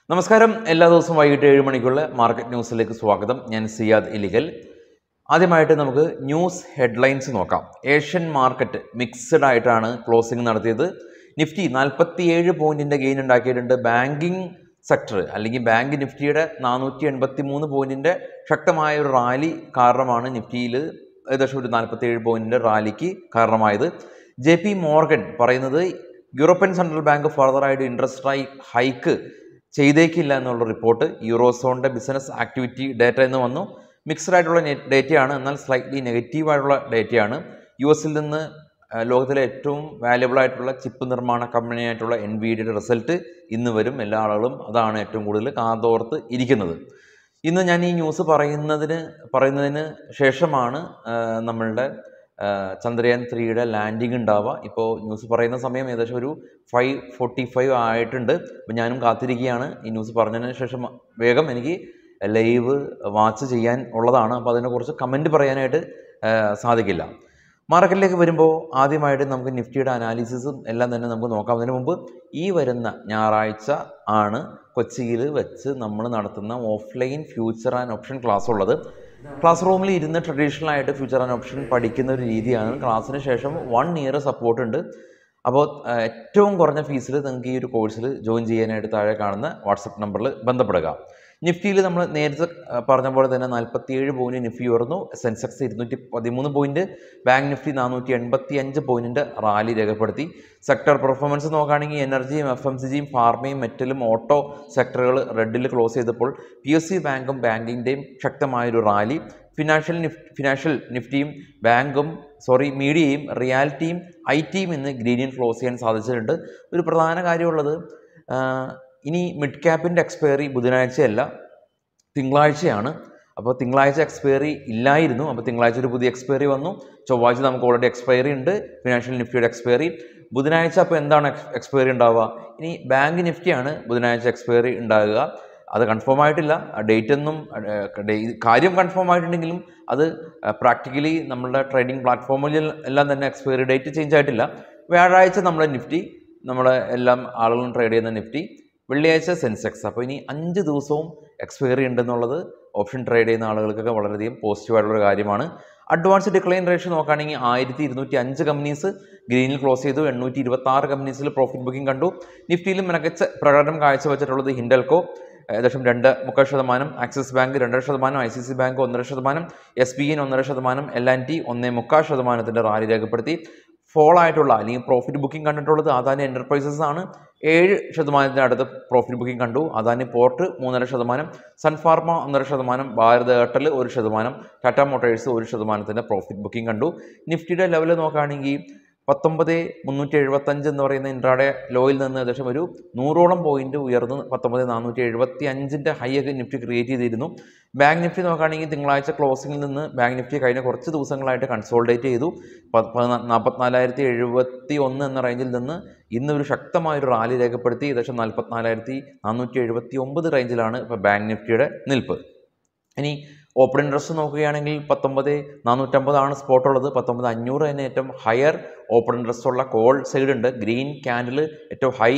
നമസ്കാരം എല്ലാ ദിവസവും വൈകിട്ട് ഏഴ് മണിക്കുള്ള മാർക്കറ്റ് ന്യൂസിലേക്ക് സ്വാഗതം ഞാൻ സിയാദ് ഇലിഗൽ ആദ്യമായിട്ട് നമുക്ക് ന്യൂസ് ഹെഡ്ലൈൻസ് നോക്കാം ഏഷ്യൻ മാർക്കറ്റ് മിക്സഡ് ആയിട്ടാണ് ക്ലോസിംഗ് നടത്തിയത് നിഫ്റ്റി നാൽപ്പത്തിയേഴ് പോയിന്റിന്റെ ഗെയിൻ ഉണ്ടാക്കിയിട്ടുണ്ട് ബാങ്കിങ് സെക്ടർ അല്ലെങ്കിൽ ബാങ്ക് നിഫ്റ്റിയുടെ നാനൂറ്റി എൺപത്തി മൂന്ന് പോയിന്റിന്റെ ശക്തമായ ഒരു റാലി കാരണമാണ് നിഫ്റ്റിയിൽ ഏകദേശം ഒരു നാൽപ്പത്തിയേഴ് പോയിന്റിന്റെ റാലിക്ക് കാരണമായത് ജെ പി മോർഗൻ പറയുന്നത് യൂറോപ്യൻ സെൻട്രൽ ബാങ്ക് ഫർദറായിട്ട് ഇൻട്രസ്റ്റ് റൈ ഹൈക്ക് ചെയ്തേക്കില്ല എന്നുള്ള റിപ്പോർട്ട് യൂറോസോണിൻ്റെ ബിസിനസ് ആക്ടിവിറ്റി ഡേറ്റ എന്ന് വന്നു മിക്സ്ഡ് ആയിട്ടുള്ള ഡേറ്റയാണ് എന്നാൽ സ്ലൈറ്റ്ലി നെഗറ്റീവ് ആയിട്ടുള്ള ഡേറ്റയാണ് യു എസിൽ നിന്ന് ആ, ലോകത്തിലെ ഏറ്റവും വാല്യബിൾ ആയിട്ടുള്ള ചിപ്പ് നിർമ്മാണ കമ്പനിയായിട്ടുള്ള എൻ വി ഡിയുടെ റിസൾട്ട് ഇന്ന് വരും എല്ലാ ആളുകളും അതാണ് ഏറ്റവും കൂടുതൽ കാതോർത്ത് ഇരിക്കുന്നത് ഇന്ന് ഞാൻ ഈ ന്യൂസ് പറയുന്നതിന് പറയുന്നതിന് ശേഷമാണ് ആ, നമ്മളുടെ ആ, ചന്ദ്രയാൻ ത്രീയുടെ ലാൻഡിങ് ഉണ്ടാവുക ഇപ്പോൾ ന്യൂസ് പറയുന്ന സമയം ഏകദേശം ഒരു ഫൈവ് ഫോർട്ടി ഫൈവ് ആയിട്ടുണ്ട് അപ്പോൾ ഞാനും കാത്തിരിക്കുകയാണ് ഈ ന്യൂസ് പറഞ്ഞതിന് ശേഷം വേഗം എനിക്ക് ലൈവ് വാച്ച് ചെയ്യാൻ ഉള്ളതാണ് അപ്പോൾ അതിനെക്കുറിച്ച് കമൻറ്റ് പറയാനായിട്ട് ആ, സാധിക്കില്ല മാർക്കറ്റിലേക്ക് വരുമ്പോൾ ആദ്യമായിട്ട് നമുക്ക് നിഫ്റ്റിയുടെ അനാലിസിസും എല്ലാം തന്നെ നമുക്ക് നോക്കാം അതിന് മുമ്പ് ഈ വരുന്ന ഞായറാഴ്ച ആണ് കൊച്ചിയിൽ വെച്ച് നമ്മൾ നടത്തുന്ന offline future and option class ഉള്ളത് ക്ലാസ് റൂമിൽ ഇരുന്ന് ട്രഡീഷണൽ ആയിട്ട് ഫ്യൂച്ചർ ആൻഡ് ഓപ്ഷൻ പഠിക്കുന്ന ഒരു രീതിയാണ് ക്ലാസ്സിന് ശേഷം വൺ ഇയർ സപ്പോർട്ട് ഉണ്ട് അപ്പോൾ ആ, ഏറ്റവും കുറഞ്ഞ ഫീസിൽ നിങ്ങൾക്ക് ഈ ഒരു കോഴ്സിൽ ജോയിൻ ചെയ്യാനായിട്ട് താഴെ കാണുന്ന വാട്സപ്പ് നമ്പറിൽ ബന്ധപ്പെടുക നിഫ്റ്റിയിൽ നമ്മൾ നേരത്തെ ആ, പറഞ്ഞ പോലെ തന്നെ നാൽപ്പത്തിയേഴ് പോയിന്റ് നിഫ്റ്റി ഉയർന്നു സെൻസെക്സ് ഇരുന്നൂറ്റി പതിമൂന്ന് പോയിന്റ് ബാങ്ക് നിഫ്റ്റി നാനൂറ്റി എൺപത്തി അഞ്ച് പോയിന്റിന്റെ റാലി രേഖപ്പെടുത്തി സെക്ടർ പെർഫോമൻസ് നോക്കുകയാണെങ്കിൽ എനർജിയും എഫ് എം സി ജിയും ഫാർമയും മെറ്റലും ഓട്ടോ സെക്ടറുകൾ റെഡിൽ ക്ലോസ് ചെയ്തപ്പോൾ പി എസ് സി ബാങ്കും ബാങ്കിൻ്റെയും ശക്തമായൊരു റാലി ഫിനാൻഷ്യൽ നിഫ് ഫിനാൻഷ്യൽ നിഫ്റ്റിയും ബാങ്കും സോറി മീഡിയയും റിയാലിറ്റിയും ഐ ടിയും ഇന്ന് ഗ്രീനിൽ ക്ലോസ് ചെയ്യാൻ സാധിച്ചിട്ടുണ്ട് ഒരു പ്രധാന കാര്യമുള്ളത് ആ, ഇനി മിഡ് ക്യാപ്പിൻ്റെ എക്സ്പയറി ബുധനാഴ്ചയല്ല തിങ്കളാഴ്ചയാണ് അപ്പോൾ തിങ്കളാഴ്ച എക്സ്പയറി ഇല്ലായിരുന്നു അപ്പോൾ തിങ്കളാഴ്ച ഒരു പുതിയ എക്സ്പയറി വന്നു ചൊവ്വാഴ്ച നമുക്ക് ഓൾറെഡി എക്സ്പയറി ഉണ്ട് ഫിനാൻഷ്യൽ നിഫ്റ്റിയുടെ എക്സ്പയറി ബുധനാഴ്ച അപ്പോൾ എന്താണ് എക്സ്പയറി ഉണ്ടാവുക ഇനി ബാങ്ക് നിഫ്റ്റിയാണ് ബുധനാഴ്ച എക്സ്പയറി ഉണ്ടാകുക അത് കൺഫേം ആയിട്ടില്ല ഡേറ്റ് ഒന്നും ആ, ഡേ- കാര്യം കൺഫേം ആയിട്ടുണ്ടെങ്കിലും അത് പ്രാക്ടിക്കലി നമ്മളുടെ ട്രേഡിംഗ് പ്ലാറ്റ്ഫോമിൽ എല്ലാം തന്നെ എക്സ്പയറി ഡേറ്റ് ചേഞ്ച് ആയിട്ടില്ല വ്യാഴാഴ്ച നമ്മുടെ നിഫ്റ്റി നമ്മുടെ എല്ലാം ആളുകളും ട്രേഡ് ചെയ്യുന്ന നിഫ്റ്റി വെള്ളിയാഴ്ച സെൻസെക്സ് അപ്പോൾ ഇനി അഞ്ച് ദിവസവും എക്സ്പയറി ഉണ്ടെന്നുള്ളത് ഓപ്ഷൻ ട്രേഡ് ചെയ്യുന്ന ആളുകൾക്കൊക്കെ വളരെയധികം പോസിറ്റീവായിട്ടുള്ള കാര്യമാണ് അഡ്വാൻസ് ഡിക്ലൈൻ റേഷ്യോ നോക്കുകയാണെങ്കിൽ ആയിരത്തി ഇരുന്നൂറ്റി അഞ്ച് കമ്പനീസ് ഗ്രീനിൽ ക്ലോസ് ചെയ്തു എണ്ണൂറ്റി ഇരുപത്തി ആറ് കമ്പനീസിൽ പ്രോഫിറ്റ് ബുക്കിംഗ് കണ്ടു നിഫ്റ്റിയിലും മികച്ച പ്രകടനം കാഴ്ചവെച്ചിട്ടുള്ളത് ഹിൻഡൽകോ ഏകദേശം രണ്ട് മുക്കാൽ ശതമാനം ആക്സിസ് ബാങ്ക് രണ്ടര ശതമാനം ഐ സി സി ബാങ്ക് ഒന്നര ശതമാനം എസ് ബി ഐന് ഒന്നര ശതമാനം എൽ ആൻഡ് ടി ഒന്നേ മുക്കാൽ ശതമാനത്തിൻ്റെ റാലി രേഖപ്പെടുത്തി ഫോൾ ആയിട്ടുള്ള അല്ലെങ്കിൽ പ്രോഫിറ്റ് ബുക്കിംഗ് കണ്ടിട്ടുള്ളത് അദാനി എൻ്റർപ്രൈസസ് ആണ് ഏഴ് ശതമാനത്തിന് അടുത്ത് പ്രോഫിറ്റ് ബുക്കിംഗ് കണ്ടു അദാനി പോർട്ട് മൂന്നര ശതമാനം സൺഫാർമ ഒന്നര ശതമാനം ഭാരത് എയർടെൽ ഒരു ശതമാനം ടാറ്റ മോട്ടോഴ്സ് ഒരു ശതമാനത്തിൻ്റെ പ്രോഫിറ്റ് ബുക്കിംഗ് കണ്ടു നിഫ്റ്റിയുടെ ലെവൽ നോക്കുകയാണെങ്കിൽ പത്തൊമ്പത് മുന്നൂറ്റി എഴുപത്തഞ്ച് എന്ന് പറയുന്ന ഇൻട്രാഡേ ലോയിൽ നിന്ന് ഏകദേശം ഒരു നൂറോളം പോയിന്റ് ഉയർന്ന് പത്തൊമ്പത് നാനൂറ്റി എഴുപത്തി അഞ്ചിൻ്റെ ഹൈ ഒക്കെ നിഫ്റ്റി ക്രിയേറ്റ് ചെയ്തിരുന്നു ബാങ്ക് നിഫ്റ്റി നോക്കുകയാണെങ്കിൽ തിങ്കളാഴ്ച ക്ലോസിംഗിൽ നിന്ന് ബാങ്ക് നിഫ്റ്റി കഴിഞ്ഞ കുറച്ച് ദിവസങ്ങളായിട്ട് കൺസോൾഡേറ്റ് ചെയ്തു നാൽപ്പത്തിനാലായിരത്തി എഴുപത്തി ഒന്ന് എന്ന റേഞ്ചിൽ നിന്ന് ഇന്ന് ഒരു ശക്തമായൊരു റാലി രേഖപ്പെടുത്തി ഏകദേശം നാൽപ്പത്തിനാലായിരത്തി നാനൂറ്റി എഴുപത്തി ഒമ്പത് റേഞ്ചിലാണ് ഇപ്പോൾ ബാങ്ക് നിഫ്റ്റിയുടെ നിൽപ്പ് ഇനി ഓപ്പൺ ഇൻട്രസ്റ്റ് നോക്കുകയാണെങ്കിൽ പത്തൊമ്പത് നാനൂറ്റമ്പതാണ് സ്പോട്ട് ഉള്ളത് പത്തൊമ്പത് അഞ്ഞൂറ് തന്നെ ഏറ്റവും ഹയർ ഓപ്പൺ ഇൻട്രസ്റ്റ് ഉള്ള കോൾ സൈഡ് ഉണ്ട് ഗ്രീൻ ക്യാൻഡിൽ ഏറ്റവും ഹൈ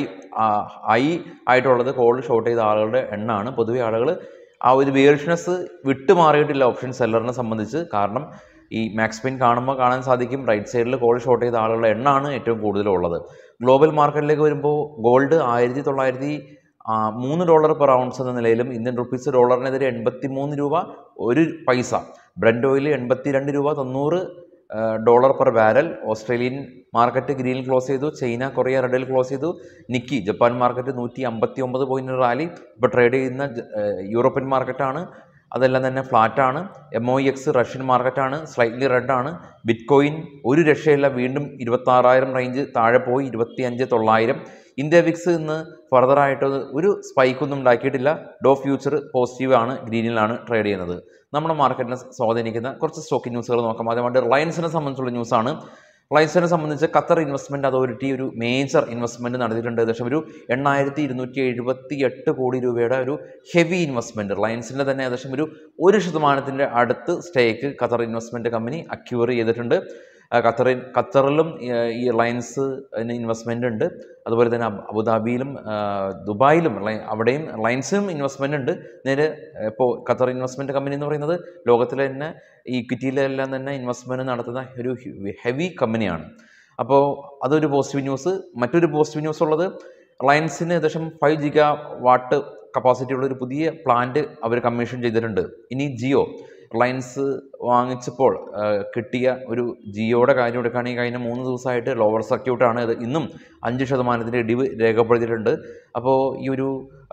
ഹൈ ആയിട്ടുള്ളത് കോൾ ഷോർട്ട് ചെയ്ത ആളുകളുടെ എണ്ണമാണ് പൊതുവെ ആളുകൾ ആ ഒരു ബിയർഷ്നെസ് വിട്ടു മാറിയിട്ടില്ല ഓപ്ഷൻ സെല്ലറിനെ സംബന്ധിച്ച് കാരണം ഈ മാക്സ് പിൻ കാണുമ്പോൾ കാണാൻ സാധിക്കും റൈറ്റ് സൈഡിൽ കോൾ ഷോർട്ട് ചെയ്ത ആളുകളുടെ എണ്ണമാണ് ഏറ്റവും കൂടുതലുള്ളത് ഗ്ലോബൽ മാർക്കറ്റിലേക്ക് വരുമ്പോൾ ഗോൾഡ് ആയിരത്തി തൊള്ളായിരത്തി ആ, മൂന്ന് ഡോളർ പെർ ഔൺസ് എന്ന നിലയിലും ഇന്ത്യൻ റുപ്പീസ് ഡോളറിനെതിരെ എൺപത്തി മൂന്ന് രൂപ ഒരു പൈസ ബ്രൻഡ് ഓയിൽ എൺപത്തി രണ്ട് രൂപ തൊണ്ണൂറ് ആ, dollar per barrel Australian market ഗ്രീനിൽ ക്ലോസ് ചെയ്തു ചൈന കൊറിയ റെഡിൽ ക്ലോസ് ചെയ്തു നിക്കി ജപ്പാൻ മാർക്കറ്റ് നൂറ്റി അമ്പത്തി ഒമ്പത് പോയിന്റ് റാലി ഇപ്പോൾ ട്രേഡ് ചെയ്യുന്ന ജ- ആ, യൂറോപ്യൻ മാർക്കറ്റാണ് അതെല്ലാം തന്നെ flat M O X Russian മാർക്കറ്റാണ് സ്ലൈറ്റ്ലി റെഡാണ് ബിറ്റ് കോയിൻ ഒരു രക്ഷയില്ല വീണ്ടും ഇരുപത്താറായിരം റേഞ്ച് താഴെ പോയി ഇരുപത്തി അഞ്ച് തൊള്ളായിരം ഇന്ത്യ വിക്സ് ഇന്ന് ഫർദറായിട്ട് ഒരു സ്പൈക്കൊന്നും ഉണ്ടാക്കിയിട്ടില്ല ഡോ ഫ്യൂച്ചർ പോസിറ്റീവ് ആണ് ഗ്രീനിലാണ് ട്രേഡ് ചെയ്യുന്നത് നമ്മുടെ മാർക്കറ്റിനെ സ്വാധീനിക്കുന്ന കുറച്ച് സ്റ്റോക്ക് ന്യൂസുകൾ നോക്കാം ആദ്യമായിട്ട് റിലയൻസിനെ സംബന്ധിച്ചുള്ള ന്യൂസാണ് റിലയൻസിനെ സംബന്ധിച്ച് ഖത്തർ ഇൻവെസ്റ്റ്മെൻറ്റ് അതോറിറ്റി ഒരു മേജർ ഇൻവെസ്റ്റ്മെൻറ്റ് നടത്തിയിട്ടുണ്ട് ഏകദേശം ഒരു എണ്ണായിരത്തി ഇരുന്നൂറ്റി എഴുപത്തി എട്ട് കോടി രൂപയുടെ ഒരു ഹെവി ഇൻവെസ്റ്റ്മെൻറ്റ് റിലയൻസിൻ്റെ തന്നെ ഏകദേശം ഒരു ഒരു ശതമാനത്തിൻ്റെ അടുത്ത് stake Qatar investment company acquire ചെയ്തിട്ടുണ്ട് ആ, ഖത്തറിൽ ഖത്തറിലും ആ, ഈ റിലയൻസ് ഇൻവെസ്റ്റ്മെൻ്റ് ഉണ്ട് അതുപോലെ തന്നെ അബ് അബുദാബിയിലും ആ, ദുബായിലും റിലയ- അവിടെയും റിലയൻസിനും ഇൻവെസ്റ്റ്മെൻ്റ് ഉണ്ട് നേരെ ഇപ്പോൾ ഖത്തർ ഇൻവെസ്റ്റ്മെൻറ്റ് കമ്പനി എന്ന് പറയുന്നത് ലോകത്തിലെ തന്നെ ഈക്വിറ്റിയിലെല്ലാം തന്നെ ഇൻവെസ്റ്റ്മെൻറ്റ് നടത്തുന്ന ഒരു ഹെവി കമ്പനിയാണ് അപ്പോൾ അതൊരു പോസിറ്റീവ് ന്യൂസ് മറ്റൊരു പോസിറ്റീവ് ന്യൂസ് ഉള്ളത് റിലയൻസിന് ഏകദേശം ഫൈവ് ജിഗാ വാട്ട് കപ്പാസിറ്റി ഉള്ള ഒരു പുതിയ പ്ലാന്റ് അവർ കമ്മീഷൻ ചെയ്തിട്ടുണ്ട് ഇനി ജിയോ റിലയൻസ് വാങ്ങിച്ചപ്പോൾ ആ, കിട്ടിയ ഒരു ജിയോയുടെ കാര്യം എടുക്കുകയാണെങ്കിൽ കഴിഞ്ഞ മൂന്ന് ദിവസമായിട്ട് ലോവർ സർക്യൂട്ടാണ് ഇത് ഇന്നും അഞ്ച് ശതമാനത്തിൻ്റെ ഇടിവ് രേഖപ്പെടുത്തിയിട്ടുണ്ട് അപ്പോൾ ഈ ഒരു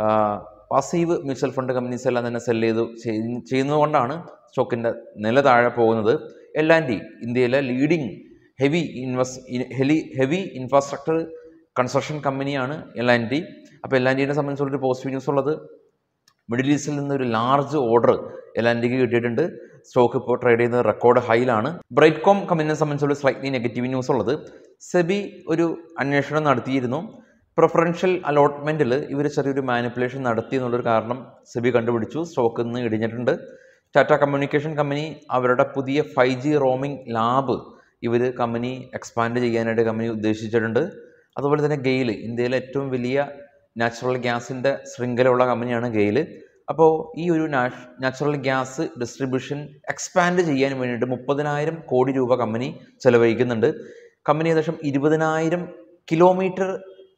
പാസീവ് മ്യൂച്വൽ ഫണ്ട് കമ്പനീസ് എല്ലാം തന്നെ സെല് ചെയ്ത് ചെയ്- ചെയ്യുന്നതുകൊണ്ടാണ് സ്റ്റോക്കിൻ്റെ നില താഴെ പോകുന്നത് എൽ ആൻഡ് ഡി ഇന്ത്യയിലെ ലീഡിങ് ഹെവി ഇൻവെസ്റ്റ് ഹെലി ഹെവി ഇൻഫ്രാസ്ട്രക്ചർ കൺസ്ട്രക്ഷൻ കമ്പനിയാണ് എൽ ആൻഡ് ഡി അപ്പോൾ എൽ ആൻഡ് ഡിനെ സംബന്ധിച്ചുള്ളൊരു പോസിറ്റീവ് ന്യൂസ് ഉള്ളത് മിഡിൽ ഈസ്റ്റിൽ നിന്ന് ഒരു ലാർജ് ഓർഡർ എൽ ആൻഡ് ഡിക്ക് കിട്ടിയിട്ടുണ്ട് സ്റ്റോക്ക് ഇപ്പോൾ ട്രേഡ് ചെയ്യുന്നത് റെക്കോർഡ് ഹൈയിലാണ് ബ്രൈറ്റ്കോം കമ്പനിയെ സംബന്ധിച്ചുള്ള സ്ലൈറ്റ്ലി നെഗറ്റീവ് ന്യൂസ് ഉള്ളത് സെബി ഒരു അന്വേഷണം നടത്തിയിരുന്നു പ്രിഫറൻഷ്യൽ അലോട്ട്മെൻറ്റിൽ ഇവർ ചെറിയൊരു മാനിപ്പുലേഷൻ നടത്തി എന്നുള്ളൊരു കാരണം സെബി കണ്ടുപിടിച്ചു സ്റ്റോക്കിൽ നിന്ന് ഇടിഞ്ഞിട്ടുണ്ട് ടാറ്റ കമ്മ്യൂണിക്കേഷൻ കമ്പനി അവരുടെ പുതിയ ഫൈവ് ജി റോമിംഗ് ലാബ് ഇവർ കമ്പനി എക്സ്പാൻഡ് ചെയ്യാനായിട്ട് കമ്പനി ഉദ്ദേശിച്ചിട്ടുണ്ട് അതുപോലെ തന്നെ ഗെയിൽ ഇന്ത്യയിലെ ഏറ്റവും വലിയ നാച്ചുറൽ ഗ്യാസിൻ്റെ ശൃംഖലയുള്ള കമ്പനിയാണ് ഗെയിൽ അപ്പോൾ ഈ ഒരു നാഷ് നാച്ചുറൽ ഗ്യാസ് ഡിസ്ട്രിബ്യൂഷൻ എക്സ്പാൻഡ് ചെയ്യാൻ വേണ്ടിയിട്ട് മുപ്പതിനായിരം കോടി രൂപ കമ്പനി ചെലവഴിക്കുന്നുണ്ട് കമ്പനി ഏകദേശം ഇരുപതിനായിരം കിലോമീറ്റർ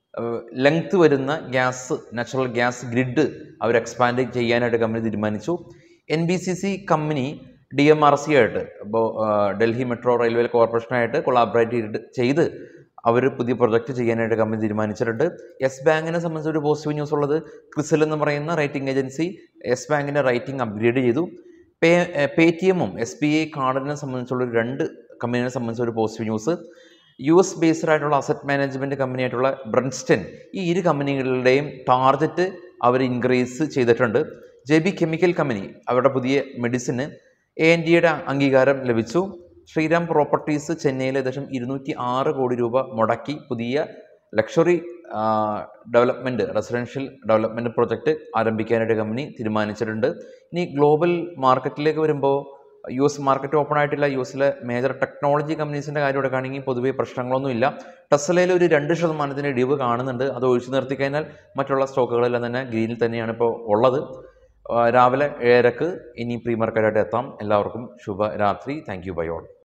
ലെങ്ത് വരുന്ന ഗ്യാസ് നാച്ചുറൽ ഗ്യാസ് ഗ്രിഡ് അവർ എക്സ്പാൻഡ് ചെയ്യാനായിട്ട് കമ്പനി തീരുമാനിച്ചു N B C C company D M R C ആയിട്ട് ഇപ്പോൾ ഡൽഹി മെട്രോ റെയിൽവേ കോർപ്പറേഷനായിട്ട് കൊളാബറേറ്റ് ചെയ്തിട്ട് ചെയ്ത് അവർ പുതിയ പ്രൊജക്റ്റ് ചെയ്യാനായിട്ട് കമ്പനി തീരുമാനിച്ചിട്ടുണ്ട് യെസ് ബാങ്കിനെ സംബന്ധിച്ച് ഒരു പോസിറ്റീവ് ന്യൂസ് ഉള്ളത് ക്രിസിൽ എന്ന് പറയുന്ന റേറ്റിംഗ് ഏജൻസി യെസ് ബാങ്കിൻ്റെ റേറ്റിംഗ് അപ്ഗ്രേഡ് ചെയ്തു പേ പേ ടി എമ്മും എസ് ബി ഐ കാർഡിനെ സംബന്ധിച്ചുള്ള ഒരു രണ്ട് കമ്പനിയെ സംബന്ധിച്ച ഒരു positive news U S based ആയിട്ടുള്ള അസറ്റ് മാനേജ്മെൻറ്റ് കമ്പനിയായിട്ടുള്ള ബ്രൺസ്റ്റൺ ഈ ഇരു കമ്പനികളുടെയും ടാർഗറ്റ് അവർ ഇൻക്രീസ് ചെയ്തിട്ടുണ്ട് ജെ ബി കെമിക്കൽ കമ്പനി അവരുടെ പുതിയ മെഡിസിന് എ എൻ ഡിയുടെ അംഗീകാരം ലഭിച്ചു ശ്രീരാം പ്രോപ്പർട്ടീസ് ചെന്നൈയിൽ ഏകദേശം ഇരുന്നൂറ്റി ആറ് കോടി രൂപ മുടക്കി പുതിയ luxury development residential development project ആരംഭിക്കാനായിട്ട് കമ്പനി തീരുമാനിച്ചിട്ടുണ്ട് ഇനി ഗ്ലോബൽ മാർക്കറ്റിലേക്ക് വരുമ്പോൾ യു എസ് മാർക്കറ്റ് ഓപ്പൺ ആയിട്ടില്ല യു എസിലെ മേജർ ടെക്നോളജി കമ്പനീസിൻ്റെ കാര്യം എടുക്കുകയാണെങ്കിൽ പൊതുവേ പ്രശ്നങ്ങളൊന്നുമില്ല ടെസ്ലയിൽ ഒരു രണ്ട് ശതമാനത്തിൻ്റെ ഇടിവ് കാണുന്നുണ്ട് അത് ഒഴിച്ചു നിർത്തി കഴിഞ്ഞാൽ മറ്റുള്ള സ്റ്റോക്കുകളെല്ലാം തന്നെ ഗ്രീനിൽ തന്നെയാണ് ഇപ്പോൾ ഉള്ളത് ആ, രാവിലെ ഏഴരക്ക് ഇനി പ്രീ മാർക്കറ്റായിട്ട് എത്താം എല്ലാവർക്കും ശുഭരാത്രി താങ്ക് യു ബൈ ഓൾ